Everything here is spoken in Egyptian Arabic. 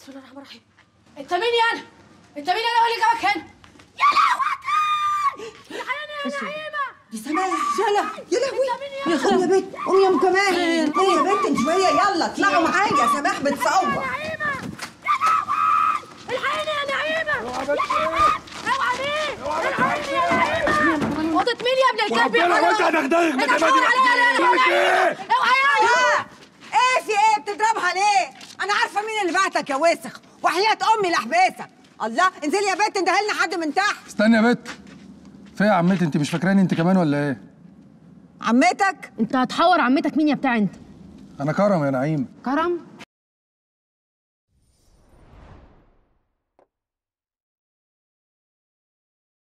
بسم الله الرحمن الرحيم انت مين يا انا انت مين انا واللي جابك هنا يا لهوتي الحقيقة يا نعيمه دي سماح يلا يا لهوي يا خد يا بنت قومي يا ام كمان قومي يا بنت انت شويه يلا اطلعوا معايا يا سماح بتصور نعيمه يا لهوي الحقيقة يا نعيمه اوعى بيه الحقيقة يا نعيمه اوضه مين يا ابن الكلب يا وربنا وانت هتاخدك ما انت تبقى بتقول عليا انا بقولك ايه اوعى يا لا ايه في ايه بتضربها ليه انا عارفه مين اللي بعتك يا وسخ وحياه امي لاحبسك الله انزلي يا بنت اندهي لنا حد من تحت استني يا بت فيا يا عمتي انت مش فاكراني انت كمان ولا ايه عمتك انت هتحور عمتك مين يا بتاع انت انا كرم يا نعيم كرم